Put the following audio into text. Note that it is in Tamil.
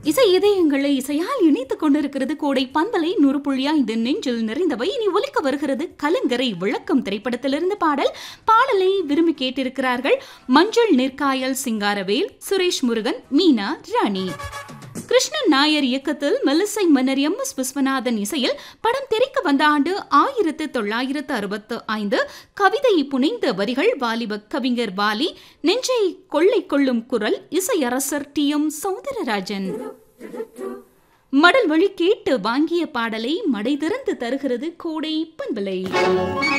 இசை இதயங்களை இசையால் இணைத்துக் கொண்டிருக்கிறது கோடை பந்தலை நூறு புள்ளியா இந்த நெஞ்சில் நிறைந்தவை இனி ஒலிக்க வருகிறது கலங்கரை விளக்கம் திரைப்படத்திலிருந்து பாடல் பாடலை விரும்பி கேட்டிருக்கிறார்கள் மஞ்சள் நெற்காயல் சிங்காரவேல் சுரேஷ் முருகன் மீனா ராணி கிருஷ்ணன் நாயர் இயக்கத்தில் மெல்லிசை மன்னர் எம் எஸ் விஸ்வநாதன் இசையில் படம் தெரிக்க வந்த ஆண்டு ஆயிரத்து தொள்ளாயிரத்து அறுபத்து ஐந்து கவிதை புனைந்த வரிகள் வாலிப கவிஞர் வாலி நெஞ்சை கொள்ளை கொள்ளும் குரல் இசையரசர் டி எம் சௌந்தரராஜன் மடல் வழி கேட்டு வாங்கிய பாடலை மடை திறந்து தருகிறது கோடை பண்பலை